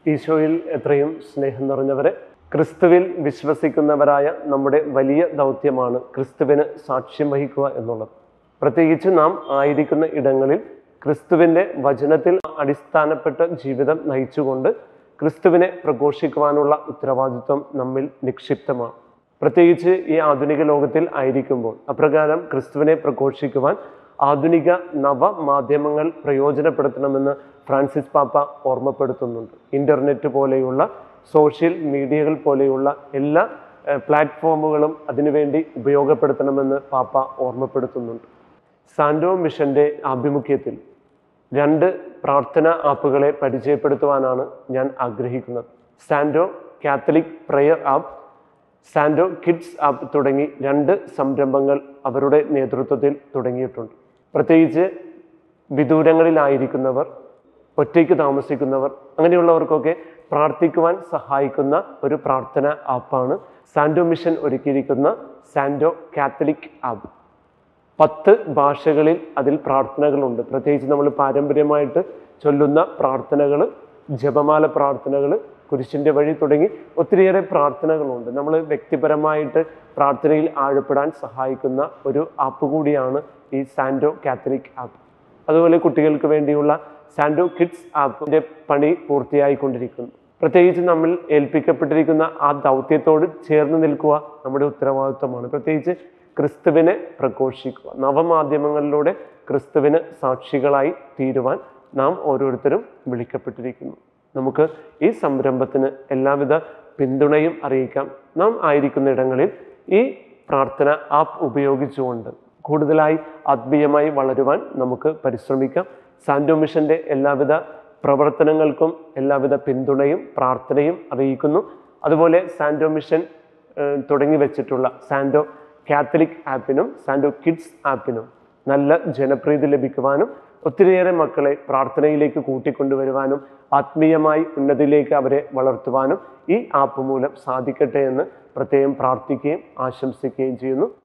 ഈശോയിൽ എത്രയും സ്നേഹം നിറഞ്ഞവരെ ക്രിസ്തുവിൽ വിശ്വസിക്കുന്നവരായ നമ്മുടെ വലിയ ദൗത്യമാണ് ക്രിസ്തുവിന് സാക്ഷ്യം വഹിക്കുക എന്നുള്ളത് പ്രത്യേകിച്ച് നാം ആയിരിക്കുന്ന ഇടങ്ങളിൽ ക്രിസ്തുവിൻ്റെ വചനത്തിൽ അടിസ്ഥാനപ്പെട്ട ജീവിതം നയിച്ചുകൊണ്ട് ക്രിസ്തുവിനെ പ്രഘോഷിക്കുവാനുള്ള ഉത്തരവാദിത്വം നമ്മിൽ നിക്ഷിപ്തമാണ് പ്രത്യേകിച്ച് ഈ ആധുനിക ലോകത്തിൽ ആയിരിക്കുമ്പോൾ അപ്രകാരം ക്രിസ്തുവിനെ പ്രഘോഷിക്കുവാൻ ആധുനിക നവമാധ്യമങ്ങൾ പ്രയോജനപ്പെടുത്തണമെന്ന് ഫ്രാൻസിസ് പാപ്പ ഓർമ്മപ്പെടുത്തുന്നുണ്ട് ഇൻ്റർനെറ്റ് പോലെയുള്ള സോഷ്യൽ മീഡിയകൾ പോലെയുള്ള എല്ലാ ഏഹ്, പ്ലാറ്റ്ഫോമുകളും അതിനുവേണ്ടി ഉപയോഗപ്പെടുത്തണമെന്ന് പാപ്പ ഓർമ്മപ്പെടുത്തുന്നുണ്ട് സാൻഡോ മിഷന്റെ ആഭിമുഖ്യത്തിൽ രണ്ട് പ്രാർത്ഥന ആപ്പുകളെ പരിചയപ്പെടുത്തുവാനാണ് ഞാൻ ആഗ്രഹിക്കുന്നത് Sando Catholic prayer app Sando kids app തുടങ്ങി രണ്ട് സംരംഭങ്ങൾ അവരുടെ നേതൃത്വത്തിൽ തുടങ്ങിയിട്ടുണ്ട് പ്രത്യേകിച്ച് വിദൂരങ്ങളിലായിരിക്കുന്നവർ ഒറ്റയ്ക്ക് താമസിക്കുന്നവർ അങ്ങനെയുള്ളവർക്കൊക്കെ പ്രാർത്ഥിക്കുവാൻ സഹായിക്കുന്ന ഒരു പ്രാർത്ഥന ആപ്പാണ് സാൻഡോ മിഷൻ ഒരുക്കിയിരിക്കുന്ന സാൻഡോ കാത്തലിക് ആപ്പ് പത്ത് ഭാഷകളിൽ അതിൽ പ്രാർത്ഥനകളുണ്ട് പ്രത്യേകിച്ച് നമ്മൾ പാരമ്പര്യമായിട്ട് ചൊല്ലുന്ന പ്രാർത്ഥനകൾ ജപമാല പ്രാർത്ഥനകൾ കുരിശിൻ്റെ വഴി തുടങ്ങി ഒത്തിരിയേറെ പ്രാർത്ഥനകളുണ്ട് നമ്മൾ വ്യക്തിപരമായിട്ട് പ്രാർത്ഥനയിൽ ആഴപ്പെടാൻ സഹായിക്കുന്ന ഒരു ആപ്പ് കൂടിയാണ് ഈ സാൻഡോ കാത്തലിക് ആപ്പ് അതുപോലെ കുട്ടികൾക്ക് വേണ്ടിയുള്ള സാൻഡോ കിഡ്സ് ആപ്പിൻ്റെ പണി പൂർത്തിയായിക്കൊണ്ടിരിക്കുന്നു പ്രത്യേകിച്ച് നമ്മൾ ഏൽപ്പിക്കപ്പെട്ടിരിക്കുന്ന ആ ദൗത്യത്തോട് ചേർന്ന് നിൽക്കുക നമ്മുടെ ഉത്തരവാദിത്വമാണ് പ്രത്യേകിച്ച് ക്രിസ്തുവിനെ പ്രഘോഷിക്കുക നവമാധ്യമങ്ങളിലൂടെ ക്രിസ്തുവിന് സാക്ഷികളായി തീരുവാൻ നാം ഓരോരുത്തരും വിളിക്കപ്പെട്ടിരിക്കുന്നു നമുക്ക് ഈ സംരംഭത്തിന് എല്ലാവിധ പിന്തുണയും അറിയിക്കാം നാം ആയിരിക്കുന്ന ഇടങ്ങളിൽ ഈ പ്രാർത്ഥന ആപ്പ് ഉപയോഗിച്ചുകൊണ്ട് കൂടുതലായി ആത്മീയമായി വളരുവാൻ നമുക്ക് പരിശ്രമിക്കാം സാൻഡോ മിഷന്റെ എല്ലാവിധ പ്രവർത്തനങ്ങൾക്കും എല്ലാവിധ പിന്തുണയും പ്രാർത്ഥനയും അറിയിക്കുന്നു അതുപോലെ സാൻഡോ മിഷൻ ഏഹ്, തുടങ്ങി വെച്ചിട്ടുള്ള സാൻഡോ കാത്തലിക് ആപ്പിനും സാൻഡോ കിഡ്സ് ആപ്പിനും നല്ല ജനപ്രീതി ലഭിക്കുവാനും ഒത്തിരിയേറെ മക്കളെ പ്രാർത്ഥനയിലേക്ക് കൂട്ടിക്കൊണ്ടുവരുവാനും ആത്മീയമായി ഉന്നതിയിലേക്ക് അവരെ വളർത്തുവാനും ഈ ആപ്പ് മൂലം സാധിക്കട്ടെ എന്ന് പ്രത്യേകം പ്രാർത്ഥിക്കുകയും ആശംസിക്കുകയും ചെയ്യുന്നു